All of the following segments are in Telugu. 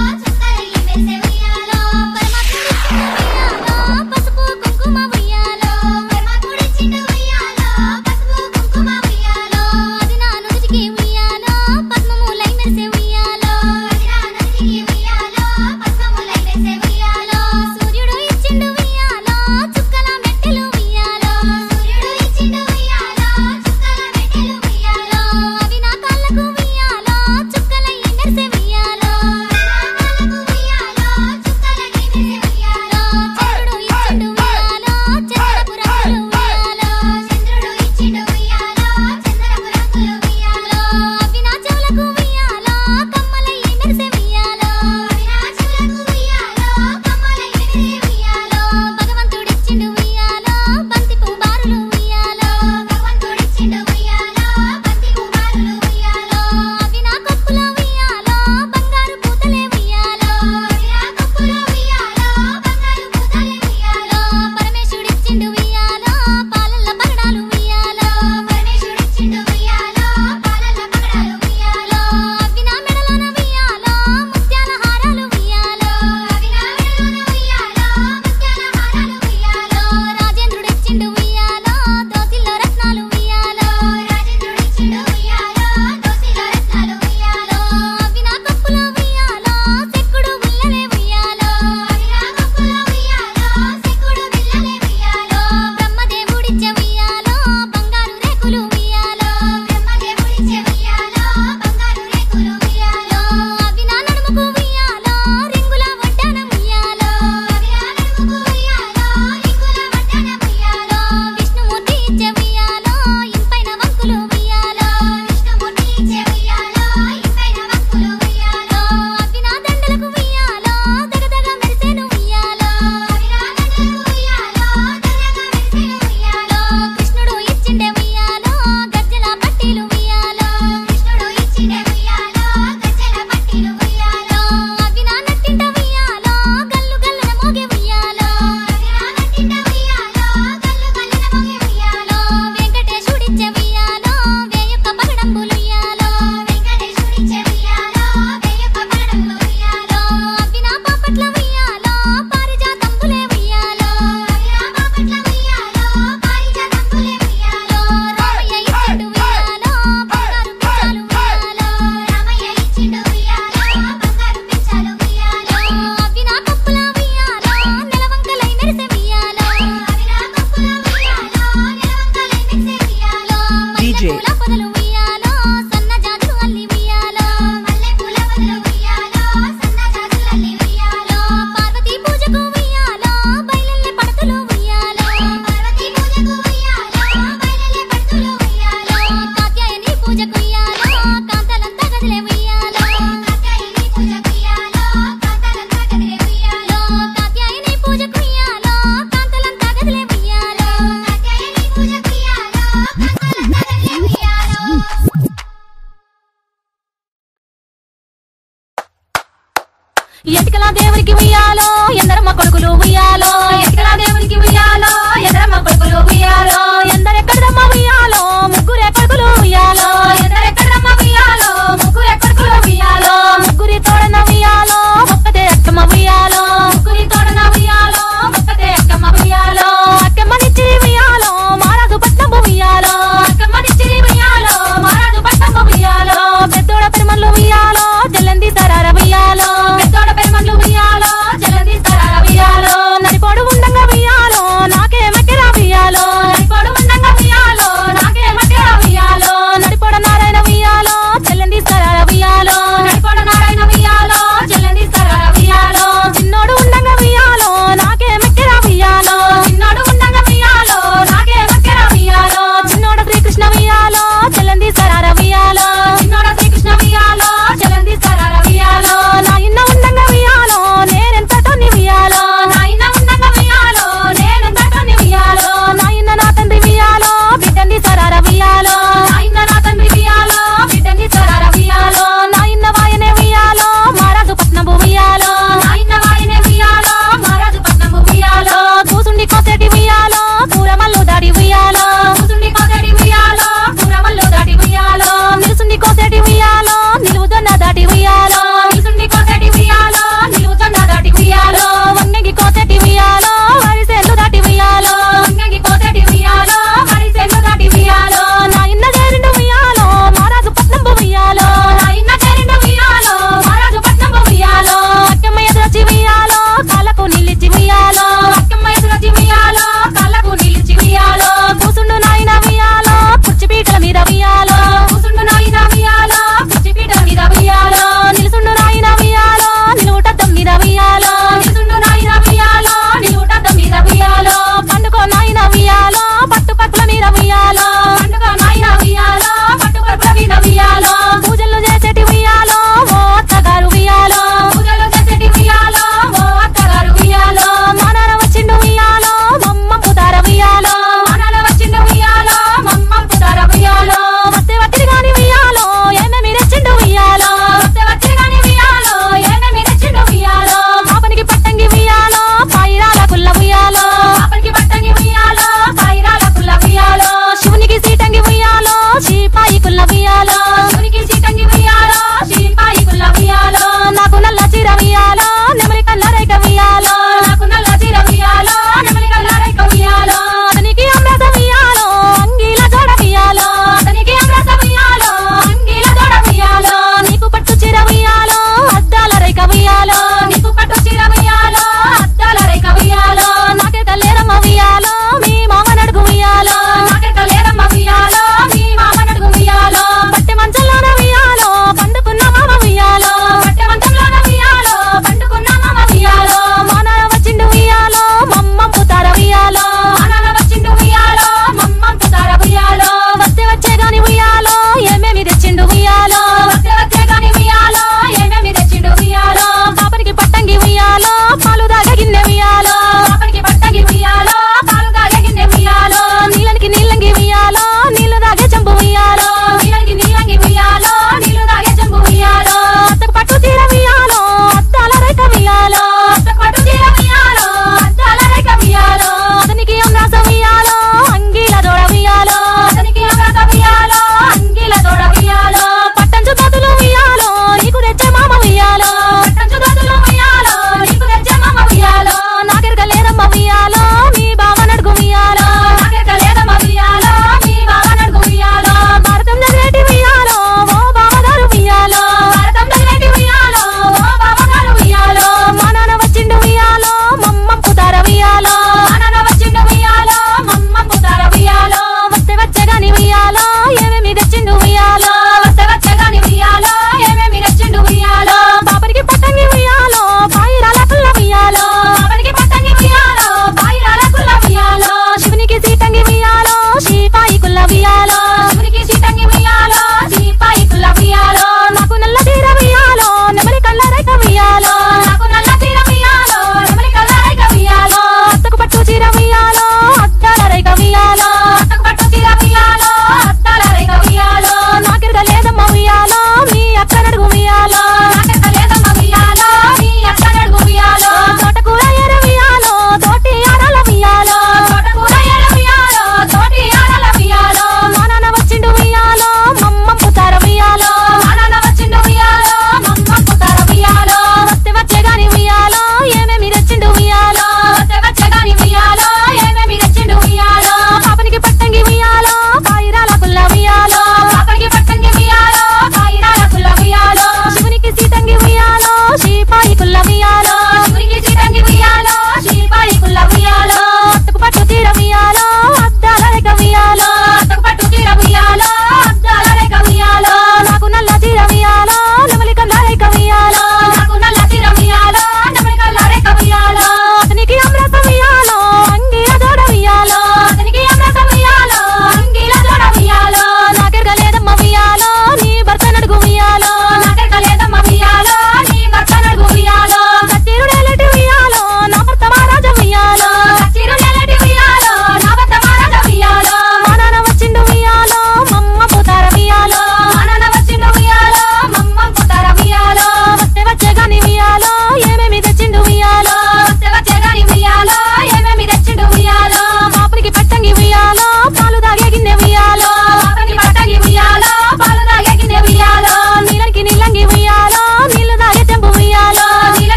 ఎతికల దేవునికి ఉయ్యాలో ఎందరమ్మ కొడుకులు ఉయ్యాలో ఎతికల దేవునికి ఉయ్యాలో ఎందరమ్మ కొడుకులు ఉయ్యాలో ఎందరెక్కడమ్మ ఉయ్యాలో ముగ్గురే కొడుకులు ఉయ్యాలో ఎందరెక్కడమ్మ ఉయ్యాలో ముగ్గురే కొడుకులు ఉయ్యాలో ముగ్గురి తోడన ఉయ్యాలో ఒక్కతే అక్కమ్మ ఉయ్యాలో ముగ్గురి తోడన ఉయ్యాలో ఒక్కతే అక్కమ్మ ఉయ్యాలో అక్కమ్మనిచ్చి ఉయ్యాలో మారాజు పట్నం ఉయ్యాలో అక్కమ్మనిచ్చి ఉయ్యాలో మారాజు పట్నం ఉయ్యాలో పెద్దోడ పెరుమల్లు ఉయ్యాలో జల్లంది తరార ఉయ్యాలో పెద్దోడ పెరుమల్లు ఉయ్యాలో జల్లంది తరార ఉయ్యాలో నడిపోడు ఉండంగా ఉయ్యాలో నాకే మట్టిరా ఉయ్యాలో నడిపోడు ఉండంగా ఉయ్యాలో నాకే మట్టిరా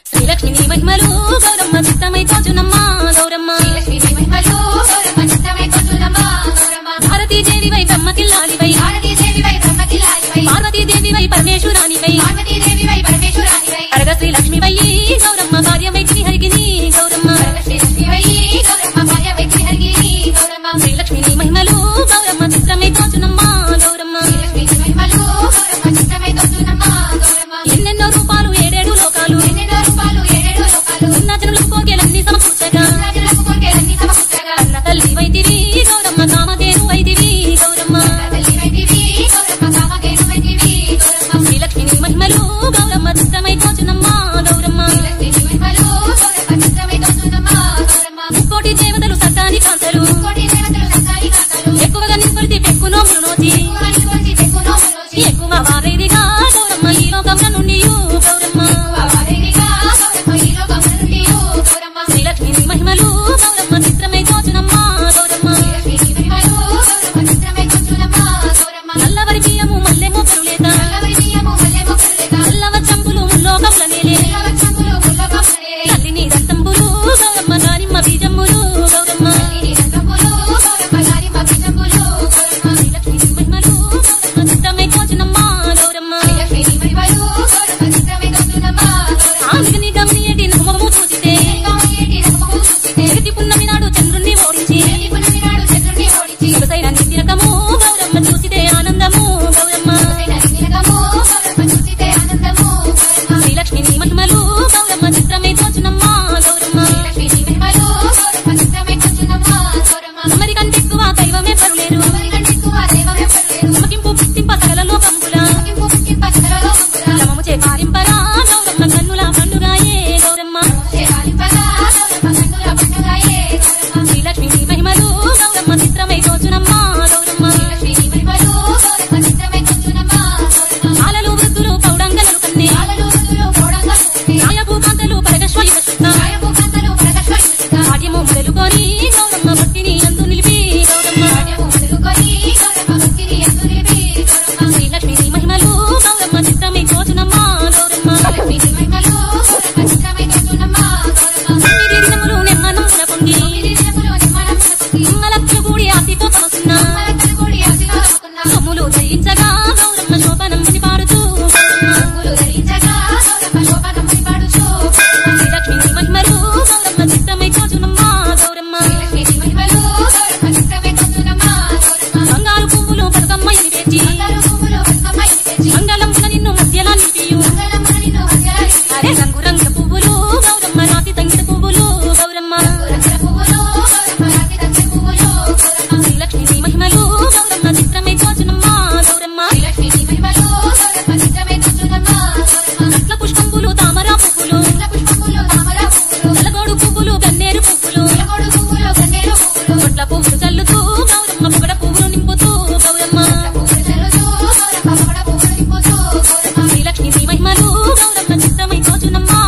శ్రీలక్ష్మి నీ మహిమలు గౌరమ్మ చిత్తమై తోచునమ్మ గౌరమ్మ భారతీ దేవి వై బ్రహ్మకిల్లాలివై పార్వతీ దేవి వై పరమేశ్వరానివై అడగ శ్రీలక్ష్మి వై గౌరమ్మ భార్యవై శ్రీహరిగిని గౌరమ్మ శ్రీలక్ష్మి నీ మహిమలు గౌరమ్మ చిత్తమై తోచునమ్మ గౌరమ్మ ఎన్నెన్నో రూపాలు ఏడేడు లోకాలు ఉన్న జనులకు కోర్కెలన్నీ సమకూర్చగా అన్న తల్లి వైదివి గౌరమ్మ కామధేను వైదివి గౌరమ్మ శ్రీలక్ష్మి నీ మహిమలు గౌరమ్మ చిత్తమై తోచునమ్మ గౌరమ్మ కోటి దేవతలు సత్తాని కాంతలు ఎక్కువగా నిలబడితే పెక్కు నోములు నోచి ఎక్కువ వారేదిగా గౌరమ్మ ఈ లోకంలో నుండి గౌరమ్మ శ్రీలక్ష్మి నీ మహిమలు గౌరమ్మ చిత్రమై తోచునమ్మ గౌరమ్మ నల్లవరి బియ్యము మల్లె మొక్కలు లేక నల్లవ చంపులు ముల్లోకముల నేలే తల్లి నీ దంతంబులు గౌరమ్మ దానిమ్మ బీజమ్ములు గౌరమ్మ శ్రీలక్ష్మి నీ మహిమలు గౌరమ్మ చిత్రమై తోచునమ్మ గౌరమ్మ ఆమెని గమనియటి నమ్మకము చూసితే జగతి పున్నమి నాడు చంద్రుణ్ణి ఓడించి సొగసైన నీతి రకము గౌరమ్మ చూసితే ఆనందము గౌరమ్మ శ్రీలక్ష్మి నీ మహిమలు గౌరమ్మ చిత్రమై తోచునమ్మ గౌరమ్మ అమరి కంటే ఎక్కువ దైవమే పరులేరు అమ్మకింపు పుట్టింప సకల లోకంబుల క్రమము చే పారింపరా గౌరమ్మ కన్నుల పండుగాయే గౌరమ్మ శ్రీలక్ష్మి నీ మహిమలు గౌరమ్మ చిత్రమై తోచునమ్మ గౌరమ్మ ఆలలు వృద్ధులు పౌడంగలు కన్నే న్యాయభూకాంతలు పరగశ్వయుగ శుద్ధ భాగ్యము మొదలుకొని గౌరమ్మ భక్తిని అందు నిలిపి గౌరమ్మ శ్రీలక్ష్మి నీ మహిమలు గౌరమ్మ చిత్రమై తోచునమ్మ గౌరమ్మ తొమ్మిది దినములు నెమ్మనమున పొంగి మంగళత్తులు కూడి ఆశతో తమసున్న సొమ్ములు జయించగా గౌరమ్మ శోభనం పాడుతూ శ్రీలక్ష్మి నీ మహిమలు గౌరమ్మ చిత్రమై తోచునమ్మ గౌరమ్మ బంగారు పువ్వులు బతుకమ్మ ఇది వేచి మంగళమున నిన్ను మధ్యలా నిలిపియు అరే రంగు రంగు పువ్వులు గౌరమ్మ రాతి తంగిడ పువ్వులు గౌరమ్మ శ్రీలక్ష్మి నీ మహిమలు గౌరమ్మ చిత్రమై తోచునమ్మ గౌరమ్మ రత్న పుష్పంబులు తామర పువ్వులు నలగోడు పువ్వులు గన్నేరు పువ్వులు కొట్ల పువ్వులు చల్లుతూ గౌరమ్మ పొగడ పువ్వులు నింపుతూ గౌరమ్మ శ్రీలక్ష్మి నీ మహిమలు Gauramma చిత్రమై తోచునమ్మ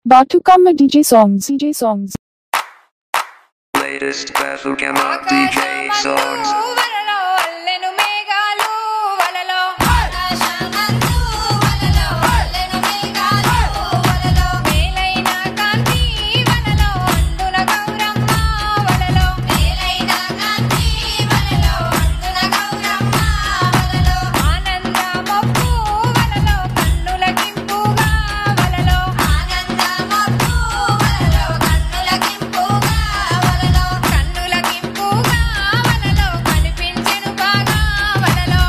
Batukama DJ songs. DJ songs. Latest Bethlehem DJ songs. వలలో అల్లెను మేఘాలు వలలో మేలైన కాంతి వలలో అందున గౌరమ్మ వలలో ఆనందమొప్పు వలలో కన్నులకింపుగా వలలో కన్నులకింపుగా వలలో కనిపించెను బాగా వలలో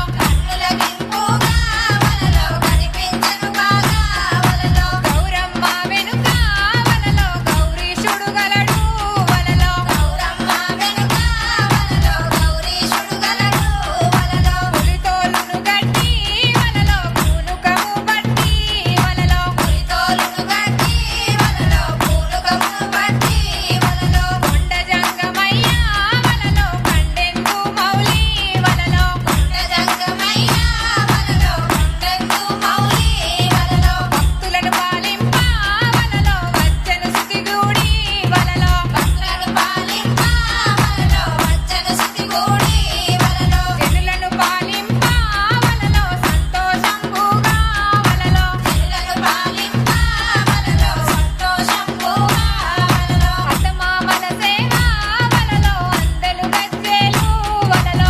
గౌరమ్మ వెనుక వలలో గౌరీశుడు గలడు వలలో పులితోలును గట్టి వలలో పూనుకము బట్టి వలలో కొండ జంగమయ్య వలలో కండెందు మౌలి వలలో భక్తులను పాలింప వలలో వచ్చెను సిటిగూడి వలలో జనులను పాలింప వలలో సంతోషంబుగా వలలో అత్తమామల సేవ వలలో అందెలు గజ్జెలు వలలో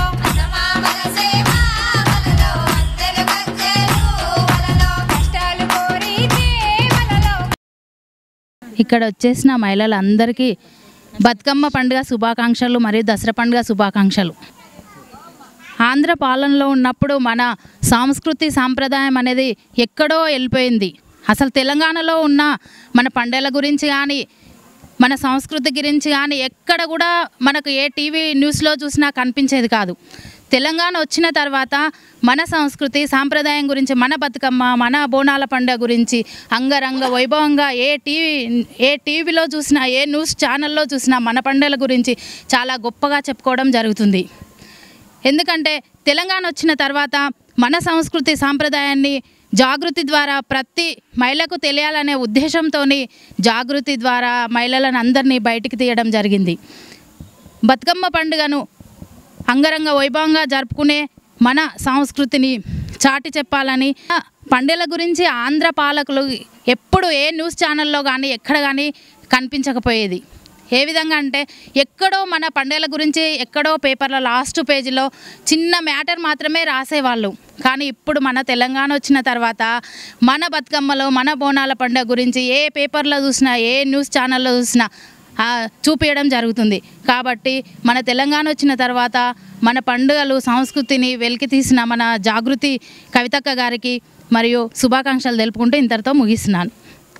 కష్టాలు కోరితే వలలో ఇక్కడ వచ్చేసిన మహిళలందరికీ బతుకమ్మ పండుగ శుభాకాంక్షలు మరియు దసరా పండుగ శుభాకాంక్షలు ఆంధ్ర పాలనలో ఉన్నప్పుడు మన సంస్కృతి సాంప్రదాయం అనేది ఎక్కడో వెళ్ళిపోయింది అసలు తెలంగాణలో ఉన్న మన పండుగల గురించి కానీ మన సంస్కృతి గురించి కానీ ఎక్కడ కూడా మనకు ఏ టీవీ న్యూస్లో చూసినా కనిపించేది కాదు తెలంగాణ వచ్చిన తర్వాత మన సంస్కృతి సాంప్రదాయం గురించి మన బతుకమ్మ మన బోనాల పండుగ గురించి అంగరంగ వైభవంగా ఏ టీవీ ఏ టీవీలో చూసినా ఏ న్యూస్ ఛానల్లో చూసినా మన పండుగల గురించి చాలా గొప్పగా చెప్పుకోవడం జరుగుతుంది ఎందుకంటే తెలంగాణ వచ్చిన తర్వాత మన సంస్కృతి సాంప్రదాయాన్ని జాగృతి ద్వారా ప్రతి మహిళకు తెలియాలనే ఉద్దేశంతో జాగృతి ద్వారా మహిళలను అందరినీ బయటికి తీయడం జరిగింది బతుకమ్మ పండుగను అంగరంగ వైభవంగా జరుపుకునే మన సంస్కృతిని చాటి చెప్పాలని పండుగల గురించి ఆంధ్ర పాలకులు ఎప్పుడు ఏ న్యూస్ ఛానల్లో కానీ ఎక్కడ కానీ కనిపించకపోయేది ఏ విధంగా అంటే ఎక్కడో మన పండుగల గురించి ఎక్కడో పేపర్ల లాస్ట్ పేజీలో చిన్న మ్యాటర్ మాత్రమే రాసేవాళ్ళు కానీ ఇప్పుడు మన తెలంగాణ వచ్చిన తర్వాత మన బతుకమ్మలో మన బోనాల పండుగ గురించి ఏ పేపర్లో చూసినా ఏ న్యూస్ ఛానల్లో చూసినా ఆ, చూపించడం జరుగుతుంది కాబట్టి మన తెలంగాణ వచ్చిన తర్వాత మన పండుగలు సంస్కృతిని వెలికి తీసిన మన జాగృతి కవితక్క గారికి మరియు శుభాకాంక్షలు తెలుపుకుంటూ ఇంతటితో ముగిస్తున్నాను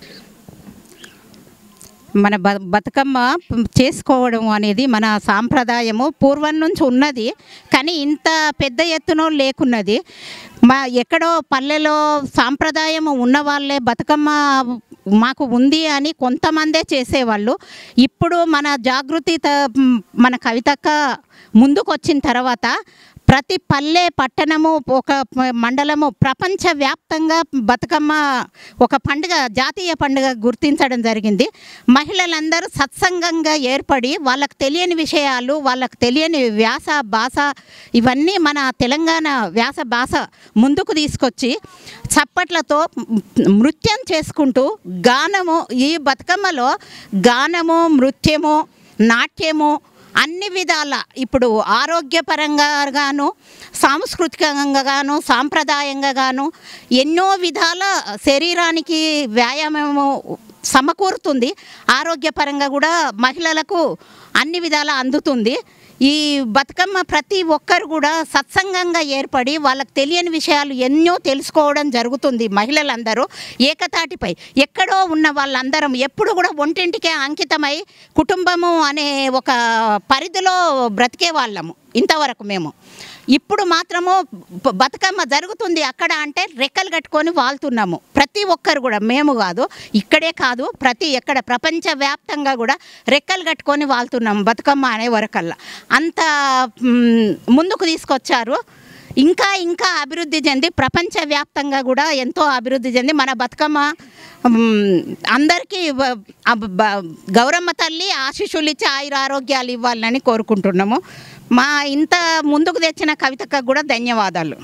మన బ బతుకమ్మ చేసుకోవడం అనేది మన సాంప్రదాయము పూర్వం నుంచి ఉన్నది కానీ ఇంత పెద్ద ఎత్తున లేకున్నది మా ఎక్కడో పల్లెలో సాంప్రదాయం ఉన్న వాళ్ళే బతుకమ్మ మాకు ఉంది అని కొంతమందే చేసేవాళ్ళు ఇప్పుడు మన జాగృతి త- మన కవితక్క ముందుకు వచ్చిన తర్వాత ప్రతి పల్లె పట్టణము ఒక ప- మండలము ప్రపంచవ్యాప్తంగా బతుకమ్మ ఒక పండుగ జాతీయ పండుగ గుర్తించడం జరిగింది మహిళలందరూ సత్సంగంగా ఏర్పడి వాళ్ళకు తెలియని విషయాలు వాళ్ళకు తెలియని వ్యాస భాష ఇవన్నీ మన తెలంగాణ వ్యాస భాష ముందుకు తీసుకొచ్చి చప్పట్లతో నృత్యం చేసుకుంటూ గానము ఈ బతుకమ్మలో గానము నృత్యము నాట్యము అన్ని విధాల ఇప్పుడు ఆరోగ్యపరంగా గాను సాంస్కృతికంగా గాను సాంప్రదాయంగా గాను ఎన్నో విధాల శరీరానికి వ్యాయామము సమకూరుతుంది ఆరోగ్యపరంగా కూడా మహిళలకు అన్ని విధాల అందుతుంది ఈ బతుకమ్మ ప్రతి ఒక్కరు కూడా సత్సంగంగా ఏర్పడి వాళ్ళకి తెలియని విషయాలు ఎన్నో తెలుసుకోవడం జరుగుతుంది మహిళలందరూ ఏకతాటిపై ఎక్కడో ఉన్న వాళ్ళందరం ఎప్పుడు కూడా ఒంటింటికే అంకితమై కుటుంబము అనే ఒక పరిధిలో బ్రతికే వాళ్ళము ఇంతవరకు మేము ఇప్పుడు మాత్రము బ- బతుకమ్మ జరుగుతుంది అక్కడ అంటే రెక్కలు కట్టుకొని వాళ్తున్నాము ప్రతి ఒక్కరు కూడా మేము కాదు ఇక్కడే కాదు ప్రతి ఎక్కడ ప్రపంచవ్యాప్తంగా కూడా రెక్కలు కట్టుకొని వాళ్తున్నాము బతుకమ్మ అనే వరకల్లా అంత మ్, ముందుకు తీసుకొచ్చారు ఇంకా ఇంకా అభివృద్ధి చెంది ప్రపంచవ్యాప్తంగా కూడా ఎంతో అభివృద్ధి చెంది మన బతుకమ్మ మ్, అందరికీ వ- అబ్- బ- గౌరమ్మ తల్లి ఆశీస్సులు ఇచ్చి ఆయుర ఆరోగ్యాలు ఇవ్వాలని కోరుకుంటున్నాము మా ఇంత ముందుకు తెచ్చిన కవితకు కూడా ధన్యవాదాలు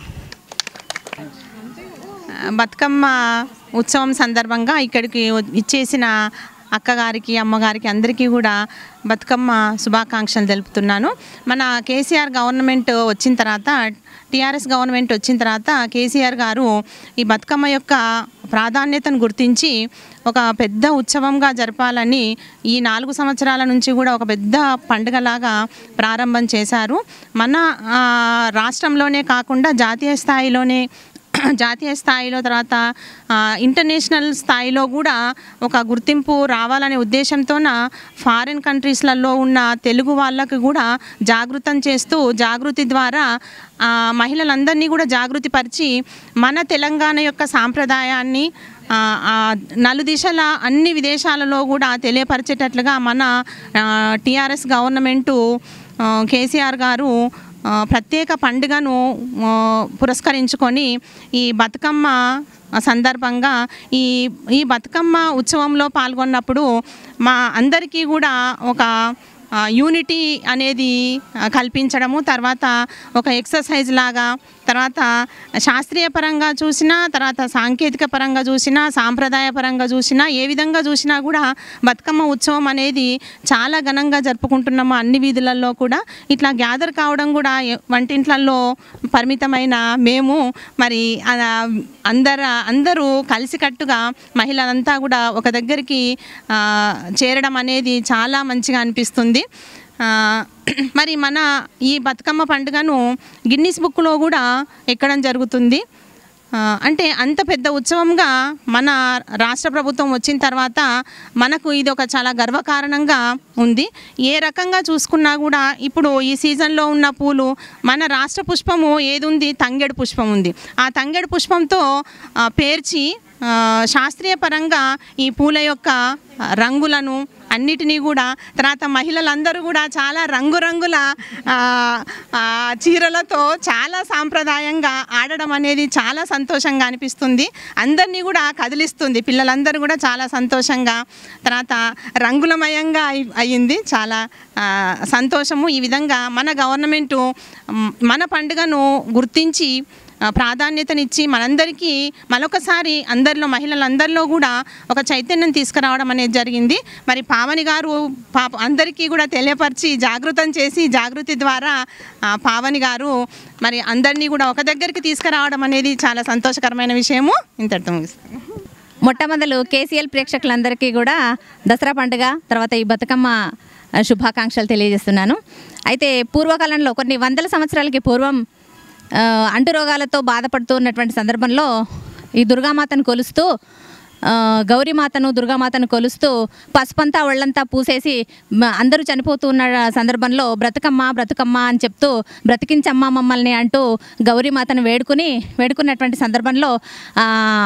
బతుకమ్మ ఉత్సవం సందర్భంగా ఇక్కడికి వ- ఇచ్చేసిన అక్కగారికి అమ్మగారికి అందరికీ కూడా బతుకమ్మ శుభాకాంక్షలు తెలుపుతున్నాను మన కేసీఆర్ గవర్నమెంట్ వచ్చిన తర్వాత టీఆర్ఎస్ గవర్నమెంట్ వచ్చిన తర్వాత కేసీఆర్ గారు ఈ బతుకమ్మ యొక్క ప్రాధాన్యతను గుర్తించి ఒక పెద్ద ఉత్సవంగా జరపాలని ఈ నాలుగు సంవత్సరాల నుంచి కూడా ఒక పెద్ద పండుగలాగా ప్రారంభం చేశారు మన ఆ, రాష్ట్రంలోనే కాకుండా జాతీయ స్థాయిలోనే జాతీయ స్థాయిలో తర్వాత ఆ, ఇంటర్నేషనల్ స్థాయిలో కూడా ఒక గుర్తింపు రావాలనే ఉద్దేశంతోన ఫారిన్ కంట్రీస్లలో ఉన్న తెలుగు వాళ్ళకు కూడా జాగృతం చేస్తూ జాగృతి ద్వారా ఆ, మహిళలందరినీ కూడా జాగృతి పరిచి మన తెలంగాణ యొక్క సాంప్రదాయాన్ని ఆ, ఆ, నలుదిశల అన్ని విదేశాలలో కూడా తెలియపరిచేటట్లుగా మన టీఆర్ఎస్ గవర్నమెంటు ఆ, కేసీఆర్ గారు ఆ, ప్రత్యేక పండుగను ఆ, పురస్కరించుకొని ఈ బతుకమ్మ సందర్భంగా ఈ ఈ బతుకమ్మ ఉత్సవంలో పాల్గొన్నప్పుడు మా అందరికీ కూడా ఒక ఆ, యూనిటీ అనేది ఆ, కల్పించడము తర్వాత ఒక ఎక్సర్సైజ్ లాగా తర్వాత శాస్త్రీయ పరంగా చూసినా తర్వాత సాంకేతిక పరంగా చూసినా సాంప్రదాయ పరంగా చూసినా ఏ విధంగా చూసినా కూడా బతుకమ్మ ఉత్సవం అనేది చాలా ఘనంగా జరుపుకుంటున్నాము అన్ని వీధులలో కూడా ఇట్లా గ్యాదర్ కావడం కూడా ఎ- వంటింట్లలో పరిమితమైన మేము మరి అలా అందర అందరూ కలిసికట్టుగా మహిళలంతా కూడా ఒక దగ్గరికి ఆ, చేరడం అనేది చాలా మంచిగా అనిపిస్తుంది ఆ, మరి మన ఈ బతుకమ్మ పండుగను గిన్నిస్ బుక్లో కూడా ఎక్కడం జరుగుతుంది ఆ, అంటే అంత పెద్ద ఉత్సవంగా మన రాష్ట్ర ప్రభుత్వం వచ్చిన తర్వాత మనకు ఇది ఒక చాలా గర్వకారణంగా ఉంది ఏ రకంగా చూసుకున్నా కూడా ఇప్పుడు ఈ సీజన్లో ఉన్న పూలు మన రాష్ట్ర పుష్పము ఏది ఉంది తంగెడు పుష్పం ఉంది ఆ తంగెడు పుష్పంతో ఆ, పేర్చి ఆ, శాస్త్రీయ పరంగా ఈ పూల యొక్క రంగులను అన్నిటినీ కూడా తర్వాత మహిళలందరూ కూడా చాలా రంగురంగుల ఆ, ఆ, చీరలతో చాలా సాంప్రదాయంగా ఆడడం అనేది చాలా సంతోషంగా అనిపిస్తుంది అందరినీ కూడా కదిలిస్తుంది పిల్లలందరూ కూడా చాలా సంతోషంగా తర్వాత రంగులమయంగా అయి- అయ్యింది చాలా ఆ, సంతోషము ఈ విధంగా మన గవర్నమెంటు మ్, మన పండుగను గుర్తించి ఆ, ప్రాధాన్యతనిచ్చి మనందరికీ మరొకసారి అందరిలో మహిళలందరిలో కూడా ఒక చైతన్యం తీసుకురావడం అనేది జరిగింది మరి పావని గారు పాప అందరికీ కూడా తెలియపరిచి జాగృతం చేసి జాగృతి ద్వారా ఆ, పావని గారు మరి అందరినీ కూడా ఒక దగ్గరికి తీసుకురావడం అనేది చాలా సంతోషకరమైన విషయము ఇంతటితో ముగిస్తాను మొట్టమొదలు కేసీఎల్ ప్రేక్షకులందరికీ కూడా దసరా పండుగ తర్వాత ఈ బతుకమ్మ ఆ, శుభాకాంక్షలు తెలియజేస్తున్నాను అయితే పూర్వకాలంలో కొన్ని వందల సంవత్సరాలకి పూర్వం ఆ, అంటు రోగాలతో బాధపడుతూ ఉన్నటువంటి సందర్భంలో ఈ దుర్గామాతను కొలుస్తూ ఆ, గౌరీమాతను దుర్గామాతను కొలుస్తూ పసుపంతా ఒళ్ళంతా పూసేసి మ- అందరూ చనిపోతూ ఉన్న సందర్భంలో బ్రతుకమ్మ బ్రతుకమ్మ అని చెప్తూ బ్రతికించమ్మ మమ్మల్ని అంటూ గౌరీమాతను వేడుకుని వేడుకున్నటువంటి సందర్భంలో ఆ,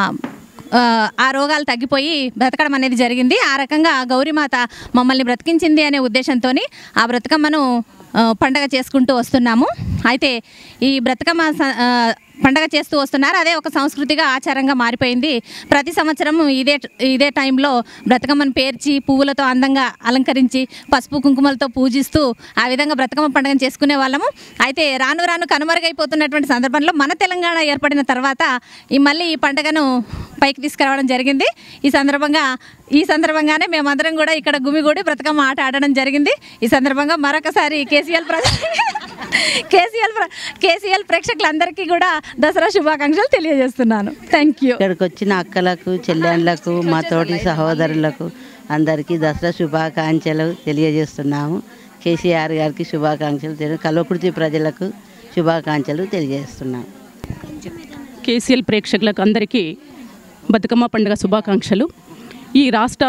ఆ, ఆ రోగాలు తగ్గిపోయి బ్రతకడం అనేది జరిగింది ఆ రకంగా గౌరీమాత మమ్మల్ని బ్రతికించింది అనే ఉద్దేశంతో ఆ బ్రతకమ్మను ఆ, పండగ చేసుకుంటూ వస్తున్నాము అయితే ఈ బ్రతకమ్మ స- ఆ, పండగ చేస్తూ వస్తున్నారు అదే ఒక సంస్కృతిగా ఆచారంగా మారిపోయింది ప్రతి సంవత్సరం ఇదే ఇదే టైంలో బ్రతకమ్మను పేర్చి పువ్వులతో అందంగా అలంకరించి పసుపు కుంకుమలతో పూజిస్తూ ఆ విధంగా బ్రతకమ్మ పండుగను చేసుకునే వాళ్ళము అయితే రాను రాను కనుమరుగైపోతున్నటువంటి సందర్భంలో మన తెలంగాణ ఏర్పడిన తర్వాత ఈ మళ్ళీ ఈ పండుగను పైకి తీసుకురావడం జరిగింది ఈ సందర్భంగా ఈ సందర్భంగానే మేమందరం కూడా ఇక్కడ గుమిగూడి బ్రతకమ్మ ఆట ఆడడం జరిగింది ఈ సందర్భంగా మరొకసారి కేసీఎల్ ప్ర కేసీఎల్ ప్ర కేసీఎల్ ప్రేక్షకులందరికీ కూడా దసరా శుభాకాంక్షలు తెలియజేస్తున్నాను థ్యాంక్ యూ ఇక్కడికి వచ్చిన అక్కలకు చెల్లెళ్ళకు మా తోటి సహోదరులకు అందరికీ దసరా శుభాకాంక్షలు తెలియజేస్తున్నాము కేసీఆర్ గారికి శుభాకాంక్షలు తెలియ కల్వకుర్తి ప్రజలకు శుభాకాంక్షలు తెలియజేస్తున్నాము కేసీఎల్ ప్రేక్షకులకు అందరికీ బతుకమ్మ పండుగ శుభాకాంక్షలు ఈ రాష్ట్ర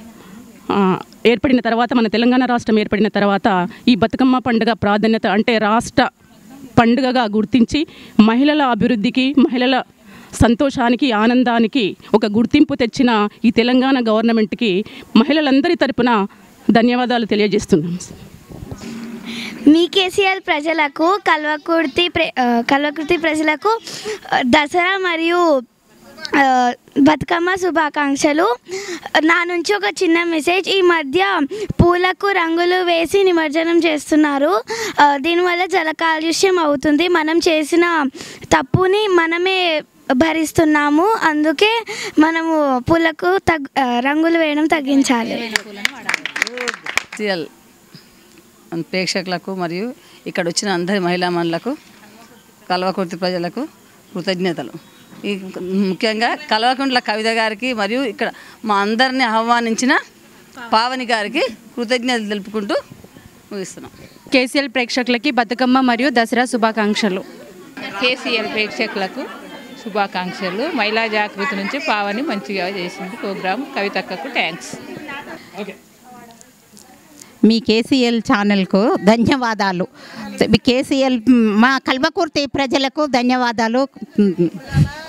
ఆ, ఏర్పడిన తర్వాత మన తెలంగాణ రాష్ట్రం ఏర్పడిన తర్వాత ఈ బతుకమ్మ పండుగ ప్రాధాన్యత అంటే రాష్ట్ర పండుగగా గుర్తించి మహిళల అభివృద్ధికి మహిళల సంతోషానికి ఆనందానికి ఒక గుర్తింపు తెచ్చిన ఈ తెలంగాణ గవర్నమెంట్కి మహిళలందరి తరపున ధన్యవాదాలు తెలియజేస్తున్నాం మీ కేసీఆర్ ప్రజలకు కల్వకుర్తి ప్ర- ఆ, కల్వకుర్తి ప్రజలకు ఆ, దసరా మరియు ఆ, బతుకమ్మ శుభాకాంక్షలు నా నుంచి ఒక చిన్న మెసేజ్ ఈ మధ్య పూలకు రంగులు వేసి నిమజ్జనం చేస్తున్నారు ఆ, దీనివల్ల జల కాలుష్యం అవుతుంది మనం చేసిన తప్పుని మనమే భరిస్తున్నాము అందుకే మనము పూలకు తగ్ ఆ, రంగులు వేయడం తగ్గించాలి సీరియల్ ప్రేక్షకులకు మరియు ఇక్కడ వచ్చిన అందరి మహిళా మనులకు కల్వకుర్తి ప్రజలకు కృతజ్ఞతలు ఈ ముఖ్యంగా కల్వకుంట్ల కవిత గారికి మరియు ఇక్కడ మా అందరిని ఆహ్వానించిన పావని గారికి కృతజ్ఞతలు తెలుపుకుంటూ ముగిస్తున్నాం కేసీఎల్ ప్రేక్షకులకి బతుకమ్మ మరియు దసరా శుభాకాంక్షలు కేసీఎల్ ప్రేక్షకులకు శుభాకాంక్షలు మహిళా జాగృతి నుంచి పావని మంచిగా చేసింది ప్రోగ్రాం కవితక్కకు థ్యాంక్స్ మీ కేసీఎల్ ఛానల్కు ధన్యవాదాలు మీ కేసీఎల్ మా కల్వకుర్తి ప్రజలకు ధన్యవాదాలు